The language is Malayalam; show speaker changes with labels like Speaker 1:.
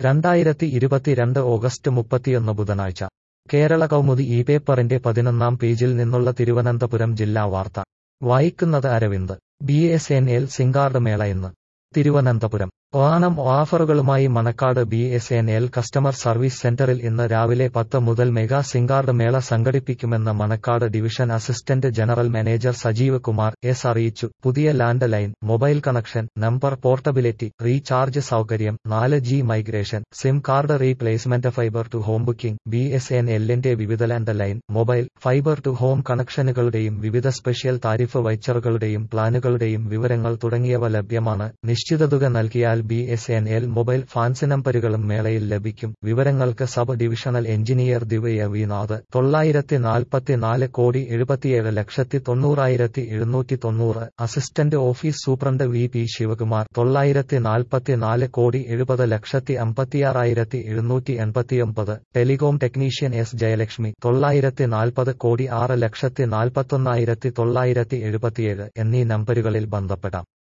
Speaker 1: രണ്ടായിരത്തി ഇരുപത്തിരണ്ട് ഓഗസ്റ്റ് മുപ്പത്തിയൊന്ന് ബുധനാഴ്ച കേരള കൗമുദി ഈ പേപ്പറിന്റെ പതിനൊന്നാം പേജിൽ നിന്നുള്ള തിരുവനന്തപുരം ജില്ലാ വാർത്ത വായിക്കുന്നത് Aravind B S N L sim card mela ഇന്ന് തിരുവനന്തപുരം ഓണം ഓഫറുകളുമായി Manacaud B S N L customer service സെന്ററിൽ ഇന്ന് രാവിലെ പത്ത് മുതൽ മെഗാ സിംഗാർഡ് മേള സംഘടിപ്പിക്കുമെന്ന് Manacaud division assistant general manager Sajeev Kumar S അറിയിച്ചു പുതിയ landline mobile connection number portability recharge സൗകര്യം നാല് G migration sim card replacement fibre to home booking B S N എല്ലിന്റെ വിവിധ landline mobile fibre to home കണക്ഷനുകളുടെയും വിവിധ സ്പെഷ്യൽ താരിഫ് വൈച്ചറുകളുടെയും പ്ലാനുകളുടെയും വിവരങ്ങൾ തുടങ്ങിയവ ലഭ്യമാണ് നിശ്ചിത തുക നൽകിയാൽ B S N L mobile fancy നമ്പരുകളും മേളയിൽ ലഭിക്കും വിവരങ്ങൾക്ക് sub divisional engineer Divya Vinath തൊള്ളായിരത്തി നാൽപ്പത്തിനാല് കോടി എഴുപത്തിയേഴ് ലക്ഷത്തി തൊണ്ണൂറായിരത്തി എഴുന്നൂറ്റി തൊണ്ണൂറ് assistant office superintendent V P Sivakumar തൊള്ളായിരത്തി നാൽപ്പത്തിനാല് കോടി എഴുപത് ലക്ഷത്തി അമ്പത്തിയാറായിരത്തി എഴുന്നൂറ്റി എൺപത്തിയൊമ്പത് ടെലികോം ടെക്നീഷ്യൻ എസ് ജയലക്ഷ്മി തൊള്ളായിരത്തി നാൽപ്പത് കോടി ആറ് ലക്ഷത്തി നാൽപ്പത്തൊന്നായിരത്തി തൊള്ളായിരത്തി എഴുപത്തിയേഴ് എന്നീ നമ്പരുകളിൽ ബന്ധപ്പെടാം